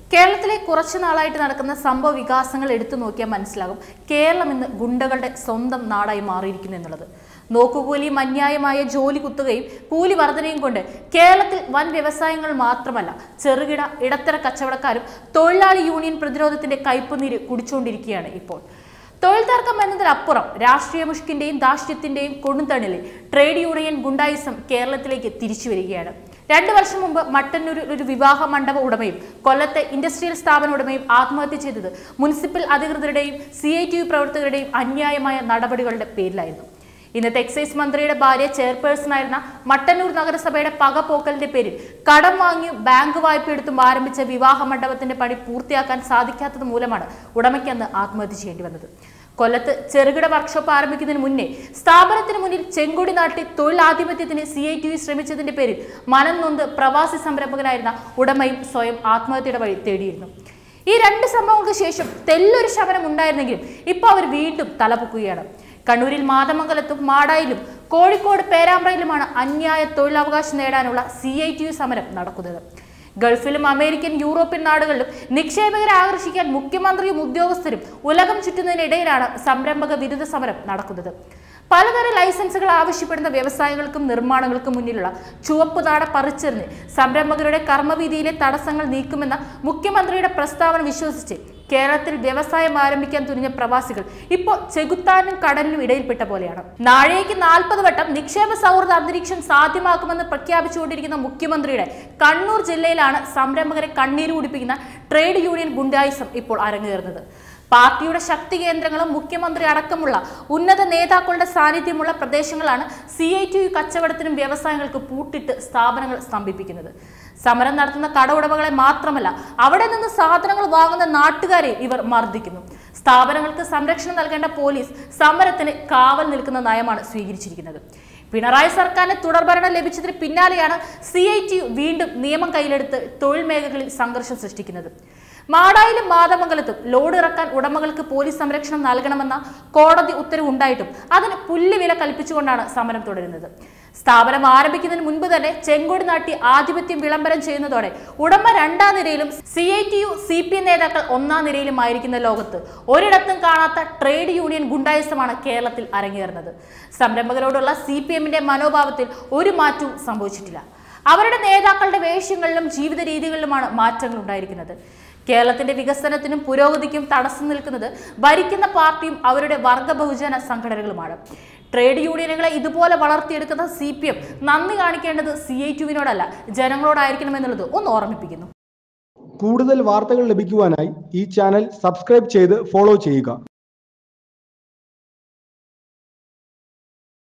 കേരളത്തിലെ കുറച്ചു നാളായിട്ട് നടക്കുന്ന സംഭവ വികാസങ്ങൾ എടുത്തു നോക്കിയാൽ മനസ്സിലാകും കേരളം ഇന്ന് ഗുണ്ടകളുടെ സ്വന്തം നാടായി മാറിയിരിക്കുന്നു എന്നുള്ളത് നോക്കുകൂലിയും അന്യായമായ ജോലി കുത്തുകയും കൂലി വർധനയും കൊണ്ട് കേരളത്തിൽ വൻ വ്യവസായങ്ങൾ മാത്രമല്ല ചെറുകിട ഇടത്തര കച്ചവടക്കാരും തൊഴിലാളി യൂണിയൻ പ്രതിരോധത്തിന്റെ കയ്പുനീര് കുടിച്ചുകൊണ്ടിരിക്കുകയാണ് ഇപ്പോൾ തൊഴിൽ തർക്കം എന്നതിനപ്പുറം രാഷ്ട്രീയ മുഷ്കിന്റെയും ദാഷ്ട്യത്തിന്റെയും കൊടുന്തണിലിൽ ട്രേഡ് യൂണിയൻ ഗുണ്ടായിസം കേരളത്തിലേക്ക് തിരിച്ചു വരികയാണ് രണ്ടു വർഷം മുമ്പ് മട്ടന്നൂരിൽ ഒരു വിവാഹ മണ്ഡപ ഉടമയും കൊല്ലത്തെ ഇൻഡസ്ട്രിയൽ സ്ഥാപന ഉടമയും ആത്മഹത്യ ചെയ്തത് മുനിസിപ്പൽ അധികൃതരുടെയും സി ഐ ടി യു പ്രവർത്തകരുടെയും അന്യായമായ നടപടികളുടെ പേരിലായിരുന്നു ഇന്നത്തെ എക്സൈസ് മന്ത്രിയുടെ ഭാര്യ ചെയർപേഴ്സണായിരുന്ന മട്ടന്നൂർ നഗരസഭയുടെ പകപോക്കലിന്റെ പേരിൽ കടം വാങ്ങിയും ബാങ്ക് വായ്പ എടുത്തും ആരംഭിച്ച വിവാഹ മണ്ഡപത്തിന്റെ പണി പൂർത്തിയാക്കാൻ സാധിക്കാത്തത് മൂലമാണ് ഉടമയ്ക്കന്ന് ആത്മഹത്യ ചെയ്യേണ്ടി വന്നത് കൊല്ലത്ത് ചെറുകിട വർക്ക്ഷോപ്പ് ആരംഭിക്കുന്നതിന് മുന്നേ സ്ഥാപനത്തിന് മുന്നിൽ ചെങ്കൊടി നാട്ടി തൊഴിലാധിപത്യത്തിന് സി ഐ ടി യു ശ്രമിച്ചതിന്റെ പേരിൽ മനം നൊന്ത് പ്രവാസി സംരംഭകനായിരുന്ന ഉടമയും സ്വയം ആത്മഹത്യയുടെ വഴി തേടിയിരുന്നു ഈ രണ്ട് സംഭവങ്ങൾക്ക് ശേഷം തെല്ലൊരു ശമനം ഉണ്ടായിരുന്നെങ്കിലും ഇപ്പോൾ അവർ വീണ്ടും തലപൊക്കുകയാണ് കണ്ണൂരിൽ മാതമംഗലത്തും മാടായിലും കോഴിക്കോട് പേരാമ്പ്രയിലുമാണ് അന്യായ തൊഴിലവകാശം നേടാനുള്ള സി ഐ ടി യു സമരം നടക്കുന്നത് ഗൾഫിലും അമേരിക്കൻ യൂറോപ്യൻ നാടുകളിലും നിക്ഷേപകരെ ആകർഷിക്കാൻ മുഖ്യമന്ത്രിയും ഉദ്യോഗസ്ഥരും ഉലകം ചുറ്റുന്നതിനിടയിലാണ് സംരംഭക വിരുദ്ധ സമരം നടക്കുന്നത് പലതരം ലൈസൻസുകൾ ആവശ്യപ്പെടുന്ന വ്യവസായങ്ങൾക്കും നിർമ്മാണങ്ങൾക്കും മുന്നിലുള്ള ചുവപ്പ് നാട പറിച്ചെറിഞ്ഞ് സംരംഭകരുടെ കർമ്മവീതിയിലെ തടസ്സങ്ങൾ നീക്കുമെന്ന മുഖ്യമന്ത്രിയുടെ പ്രസ്താവന വിശ്വസിച്ച് കേരളത്തിൽ വ്യവസായം ആരംഭിക്കാൻ തുനിഞ്ഞ പ്രവാസികൾ ഇപ്പോൾ ചെകുത്താനും കടലിനും ഇടയിൽപ്പെട്ട പോലെയാണ് നാഴേക്ക് നാൽപ്പത് വട്ടം നിക്ഷേപ സൗഹൃദ അന്തരീക്ഷം സാധ്യമാക്കുമെന്ന് പ്രഖ്യാപിച്ചുകൊണ്ടിരിക്കുന്ന മുഖ്യമന്ത്രിയുടെ കണ്ണൂർ ജില്ലയിലാണ് സംരംഭകരെ കണ്ണീര് കുടിപ്പിക്കുന്ന ട്രേഡ് യൂണിയൻ ഗുണ്ടായിസം ഇപ്പോൾ അരങ്ങേറുന്നത് പാർട്ടിയുടെ ശക്തി കേന്ദ്രങ്ങളും മുഖ്യമന്ത്രി അടക്കമുള്ള ഉന്നത നേതാക്കളുടെ സാന്നിധ്യമുള്ള പ്രദേശങ്ങളാണ് സി ഐ ടി യു കച്ചവടത്തിനും വ്യവസായങ്ങൾക്ക് പൂട്ടിട്ട് സ്ഥാപനങ്ങൾ സ്തംഭിപ്പിക്കുന്നത് സമരം നടത്തുന്ന കട ഉടമകളെ മാത്രമല്ല അവിടെ നിന്ന് സാധനങ്ങൾ വാങ്ങുന്ന നാട്ടുകാരെ ഇവർ മർദ്ദിക്കുന്നു സ്ഥാപനങ്ങൾക്ക് സംരക്ഷണം നൽകേണ്ട പോലീസ് സമരത്തിന് കാവൽ നിൽക്കുന്ന നയമാണ് സ്വീകരിച്ചിരിക്കുന്നത് പിണറായി സർക്കാരിന് തുടർഭരണം ലഭിച്ചതിന് പിന്നാലെയാണ് സി ഐ ടി യു വീണ്ടും നിയമം കയ്യിലെടുത്ത് തൊഴിൽ മേഖലകളിൽ സംഘർഷം സൃഷ്ടിക്കുന്നത് മാടായിലും മാതമംഗലത്തും ലോഡ് ഇറക്കാൻ ഉടമകൾക്ക് പോലീസ് സംരക്ഷണം നൽകണമെന്ന കോടതി ഉത്തരവുണ്ടായിട്ടും അതിന് പുല്ലുവില കൽപ്പിച്ചുകൊണ്ടാണ് സമരം തുടരുന്നത് സ്ഥാപനം ആരംഭിക്കുന്നതിന് മുൻപ് തന്നെ ചെങ്കൊടി നാട്ടി ആധിപത്യം വിളംബരം ചെയ്യുന്നതോടെ ഉടമ രണ്ടാം നിരയിലും C I T U C P M നേതാക്കൾ ഒന്നാം നിരയിലും ആയിരിക്കുന്ന ലോകത്ത് ഒരിടത്തും കാണാത്ത ട്രേഡ് യൂണിയൻ ഗുണ്ടായിസമാണ് കേരളത്തിൽ അരങ്ങേറുന്നത് സംരംഭകരോടുള്ള സി പി എമ്മിന്റെ മനോഭാവത്തിൽ ഒരു മാറ്റവും സംഭവിച്ചിട്ടില്ല അവരുടെ നേതാക്കളുടെ വേഷ്യങ്ങളിലും ജീവിത രീതികളിലുമാണ് മാറ്റങ്ങൾ ഉണ്ടായിരിക്കുന്നത് കേരളത്തിന്റെ വികസനത്തിനും പുരോഗതിക്കും തടസ്സം നിൽക്കുന്നത് ഭരിക്കുന്ന പാർട്ടിയും അവരുടെ വർഗ ബഹുജന സംഘടനകളുമാണ് ട്രേഡ് യൂണിയനുകളെ ഇതുപോലെ വളർത്തിയെടുക്കുന്ന സി പി എം നന്ദി കാണിക്കേണ്ടത് സി ഐ ടുവിനോടല്ല ജനങ്ങളോടായിരിക്കണമെന്നുള്ളത് ഒന്ന് ഓർമ്മിപ്പിക്കുന്നു കൂടുതൽ വാർത്തകൾ ലഭിക്കുവാനായി ഈ ചാനൽ സബ്സ്ക്രൈബ് ചെയ്ത് ഫോളോ ചെയ്യുക